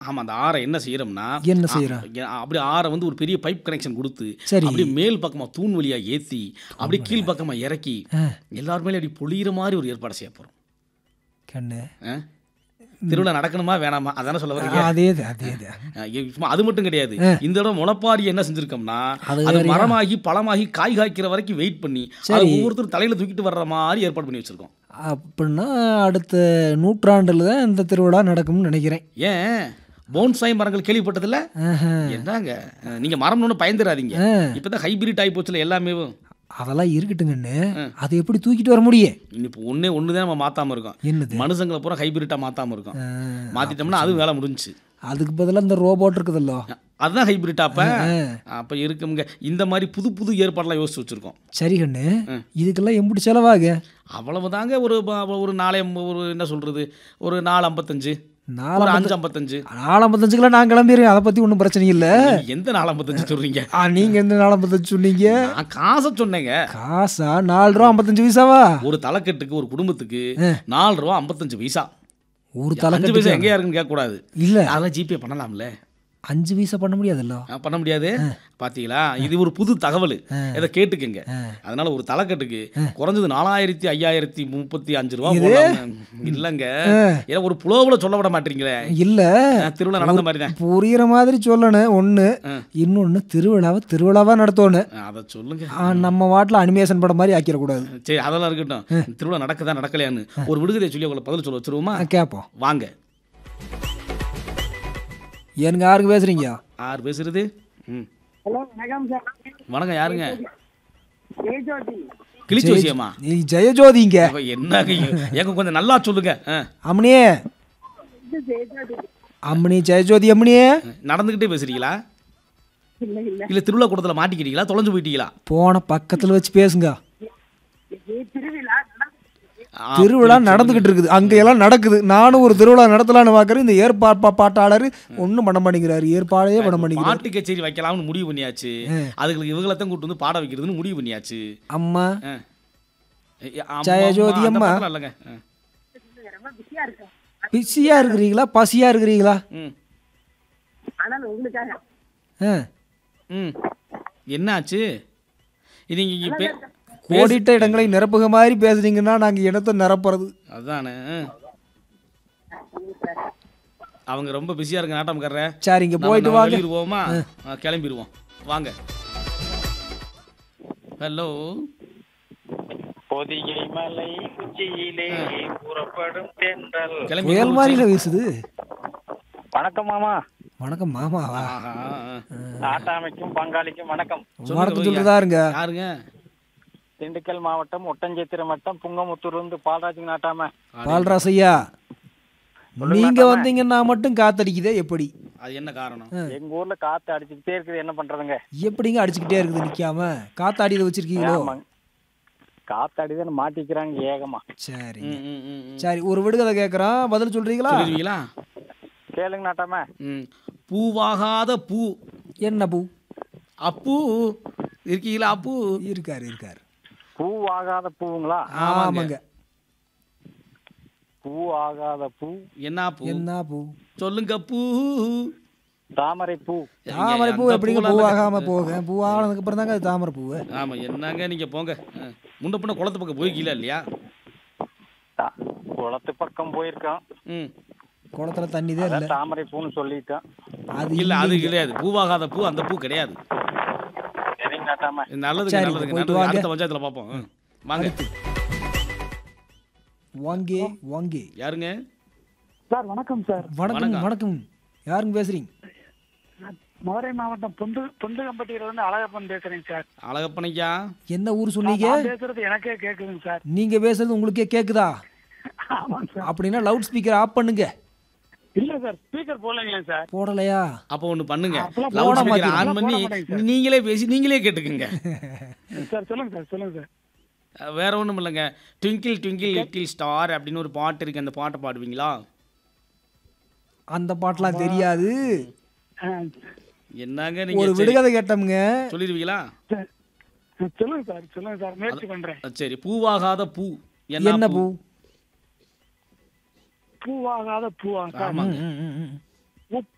ஆமா அந்த ஆறை என்ன செய்யறோம்னா என்ன செய்யறோம் அப்படி ஆறை வந்து ஒரு பெரிய பைப் கனெக்ஷன் கொடுத்து சரி. அப்படி மேல் பக்கமா தூண் வழியா ஏத்தி அப்படி கீழ் பக்கமா இறக்கி எல்லாருமே அப்படி பொழியிற மாதிரி ஒரு ஏற்பாடு செய்ய போறோம் கண்ணு ஆ? திருவிழா நடக்கணுமா வேணாமா அதானே சொல்ல வரீங்க அதே அதே அஹ் இ- சும்மா அது மட்டும் கிடையாது இந்த இடம் முளப்பாரி என்ன செஞ்சிருக்கோம்னா அது அது மரமாகி பழமாகி காய் காய்க்கிற வரைக்கும் வெயிட் பண்ணி அது ஒவ்வொருத்தரும் தலையில தூக்கிட்டு வர்ற மாதிரி ஏற்பாடு பண்ணி வச்சிருக்கோம் அப்படின்னா அடுத்த நூற்றாண்டில் தான் இந்த திருவிழா நடக்கும்னு நினைக்கிறேன் ஏன் போன்சாய் மரங்கள் கேள்விப்பட்டதில்ல ஆஹா. என்னங்க அஹ் நீங்க மரம்னு ஒன்றும் பயந்துடாதீங்க இப்பதான் ஹைபிரிட் ஆகி போச்சுல எல்லாமே அதெல்லாம் இருக்கட்டுங்கண்ணு அதை எப்படி தூக்கிட்டு வர முடியும் இப்போ ஒண்ணே ஒன்று தான் நம்ம மாத்தாம இருக்கோம் என்னது மனுஷங்களை பூரா ஹைபிரிட்டா மாத்தாம இருக்கோம் ஆ, மாத்திட்டோம்னா அது வேலை முடிஞ்சுச்சு அதுக்கு பதிலாக இந்த ரோபோட் இருக்குதல்லோ அதுதான் ஹைபிரிட் அப்ப அப்ப இருக்குங்க இந்த மாதிரி புது புது ஏற்பாடெல்லாம் யோசிச்சு வச்சிருக்கோம் சரி கண்ணு இதுக்கெல்லாம் எப்படி செலவாகு அவ்வளவுதாங்க ஒரு ப- ஒரு நாளை ஒரு என்ன சொல்றது ஒரு நாலு ஐம்பத்தஞ்சு நாலு ஒரு அஞ்சு ஐம்பத்தஞ்சு நாலம்பத்தஞ்சுக்கெல்லாம் நான் கிளம்பிடுறேன் அதை பற்றி ஒன்றும் பிரச்சனை இல்லை நீங்க எந்த நாலு ஐம்பத்தஞ்சு சொல்றீங்க ஆ நீங்கள் எந்த நாலம்பத்தஞ்சு சொன்னீங்க நான் காசை சொன்னேங்க காசா நாலு ரூபா ஐம்பத்தஞ்சு பைசாவா ஒரு தலைக்கட்டுக்கு ஒரு குடும்பத்துக்கு நாலு ரூபா ஐம்பத்தஞ்சு பைசா ஒரு அஞ்சு தலைக்கட்டு பைசா எங்கேயா இருக்குன்னு கேட்கக்கூடாது இல்லை அதெல்லாம் ஜிபே பண்ணலாம்ல அஞ்சு பைசா பண்ண முடியாதுல்ல ஆ, பண்ண முடியாது பாத்தீங்களா இது ஒரு புது தகவல் இதை கேட்டுக்கங்க அதனால ஒரு தலைக்கட்டுக்கு குறைஞ்சது நாலாயிரத்தி ஐயாயிரத்தி முப்பத்தி அஞ்சு ரூபா போடலாம்ங்க. இல்லங்க ஏன்னா ஒரு புலோவில் சொல்ல விட மாட்டீங்களே இல்லை ஆ, திருவிழா நடந்த மாதிரி தான் புரியுற மாதிரி சொல்லணும் ஒன்று இன்னொன்று திருவிழாவை திருவிழாவாக நடத்தணும் அதை சொல்லுங்க ஆ, நம்ம வாட்டில் அனிமேஷன் படம் மாதிரி ஆக்கிடக்கூடாது சரி அதெல்லாம் இருக்கட்டும் திருவிழா நடக்குதா நடக்கலையான்னு ஒரு விடுகதையை சொல்லி உங்களை பதில் சொல்ல வச்சிருவோமா ஆ, கேட்போம் வாங்க எனக்கு யாருக்கு பேசுறீங்க யார் பேசுறது ம் ஹலோ வணக்கம் சார் வணக்கம் யாருங்க ஜெயஜோதி கிழிச்சு விஷயமா நீ ஜெயஜோதிங்க என்னங்க எங்க கொஞ்சம் நல்லா சொல்லுங்க ஆ. அம்மனியே இது ஜெயஜோதி அம்மனி ஜெயஜோதி அம்மனியே நடந்துக்கிட்டே பேசுறீங்களா இல்ல இல்ல இல்ல திருவிழா கூடத்துல மாட்டிக்கிட்டீங்களா தொலைஞ்சு போயிட்டீங்களா போன பக்கத்தில் வச்சு பேசுங்க இது திருவிழா நடந்து- ஆ, திருவிழா நடந்துகிட்டு இருக்குது அங்கெல்லாம் நடக்குது நானும் ஒரு திருவிழா நடத்தலான்னு பார்க்குறேன் இந்த ஏற்பாடு பாட்டாளர் ஒன்றும் பண்ண மாட்டேங்கிறாரு ஏற்பாடே பண்ண மாட்டேங்கிறாரு பாட்டு கச்சேரி வைக்கலாம்னு முடிவு பண்ணியாச்சு அதுக்கு இவங்களத்தான் கூட்டு வந்து பாட வைக்கிறதுன்னு முடிவு பண்ணியாச்சு அம்மா ஆ. ஏ, அம்மா, ஜெயஜோதி அந்த அம்மா. பக்கத்துல இல்லைங்க ஆ. ரொம்ப பிஸியா இருக்கேன் பிஸியா இருக்கிறீங்களா பசியா இருக்கிறீங்களா ம் ஆனால் உங்களுக்காக ஆ ம் என்னாச்சு இது நீங்க இங்க பே- கோடிட்ட இடங்களை நிரப்புக மாதிரி பேசுறீங்கன்னா நாங்கள் இடத்த நிரப்புறது அதானே ஆ. அவங்க ரொம்ப பிஸியா இருக்க நாட்டம்காரர சரி இங்கே போயிட்டு வாங்க கிளம்பிடுவோமா கிளம்பிடுவோம் வாங்க ஹலோ பொதிகை மலை உச்சியிலே புறப்படும் தென்றல் கிளம்பி புயல் மாதிரில வீசுது வணக்கம் மாமா வணக்கம் மாமாவா ஆஹா, ஆ. நாட்டாமைக்கும் பங்காளிக்கும் வணக்கம் வணக்கம் சொல்றதா இருங்க யாருங்க திண்டுக்கல் மாவட்டம் ஒட்டஞ்சத்திரம் வட்டம் புங்கமுத்தூர் இருந்து பால்ராஜ் நாட்டாம பால்ராஸ் ஐயா நீங்க வந்தீங்கன்னா மட்டும் காத்தடிக்குதே எப்படி அது என்ன காரணம் எங்க ஊர்ல காத்து அடிச்சுக்கிட்டே இருக்குது என்ன பண்றதுங்க எப்படிங்க அடிச்சுக்கிட்டே இருக்குது நிக்காம காத்தாடியில வச்சிருக்கீங்களோ ஆமாங்க காத்து அடிதான் மாட்டிக்கிறாங்க ஏகமா சரி ம், ம், ம், ம். சரி ஒரு விடுகதை கேட்குறோம் பதில் சொல்றீங்களா சொல்லிடுவீங்களா கேளுங்க நாட்டாம ம் பூவாகாத பூ என்ன பூ அப்பு இருக்கீங்களா அப்பு இருக்காரு இருக்காரு பூ ஆகாத பூவுங்களா ஆமாங்க பூ ஆகாத பூ என்ன பூ என்ன பூ சொல்லுங்க பூ தாமரை பூ தாமரை பூ அந்த எப்படிங்க பூவெல்லாம் பூ இல்லைங்க. ஆகாம போக பூ ஆனதுக்கு அப்புறம் தாங்க அது தாமரை பூ ஆமா என்னங்க நீங்க போங்க ஆ. முன்ன பின்ன குளத்து பக்கம் போய்க்கல இல்லையா தா- குளத்து பக்கம் போயிருக்கோம் ம் குளத்துல தண்ணி தான் இல்லை அதான் தாமரை பூன்னு சொல்லிட்டோம் அது இல்ல அது கிடையாது பூவாகாத பூ அந்த பூ கிடையாது சரிங்க நாட்டாம நல்லதுங்க சரி, நல்லதுங்க போயிட்டு நல்லது வாங்க. அடுத்த பஞ்சாயத்துல பார்ப்போம் ம். வாங்க வாங்கே வாங்கே யாருங்க சார் வணக்கம் சார் வணக்கம் வணக்கம் யாருங்க பேசுறீங்க நான் மதுரை மாவட்டம் பொண்டு பொண்டுகம்பட்டியில இருந்து அழகப்பன் பேசுறேங்க சார் அழகப்பனைக்கா என்ன ஊர் சொன்னீங்க நான் பேசுறது எனக்கே கேக்குதுங்க சார் நீங்க பேசுறது உங்களுக்கே கேக்குதா ஆமாங்க சார் அப்படின்னா லவுட் ஸ்பீக்கர் ஆஃப் பண்ணுங்க இல்ல சார் ஸ்பீக்கர் போடலைங்களே சார் போடலையா அப்போ ஒண்ணு பண்ணுங்க அப்பெல்லாம் லவுட் போட ஸ்பீக்கர் ஆன் மாட்டேங்குது. பண்ணி போட மாட்டேங்குது நீங்களே பேசி நீங்களே கேட்டுக்குங்க சார் சொல்லுங்க சார் சொல்லுங்க சார் அஹ் வேற ஒண்ணும் இல்லைங்க ட்விங்கிள் ட்விங்கிள் லிட்டில் ஸ்டார் அப்படின்னு ஒரு பாட்டு இருக்கு அந்த பாட்டை பாடுவீங்களா அந்த பாட்டெல்லாம் தெரியாது ஆ, என்னங்க ஒரு நீங்க சரி, விடுகதை கேட்டோம்ங்க சொல்லிடுவீங்களா சார். சொல்லுங்க சார் சொல்லுங்க சார் முயற்சி பண்றேன் அஹ் சரி பூவாகாத பூ என்ன பூ பூவாகாத பூவா சார் ஆமாங்க ம், ம், ம். உப்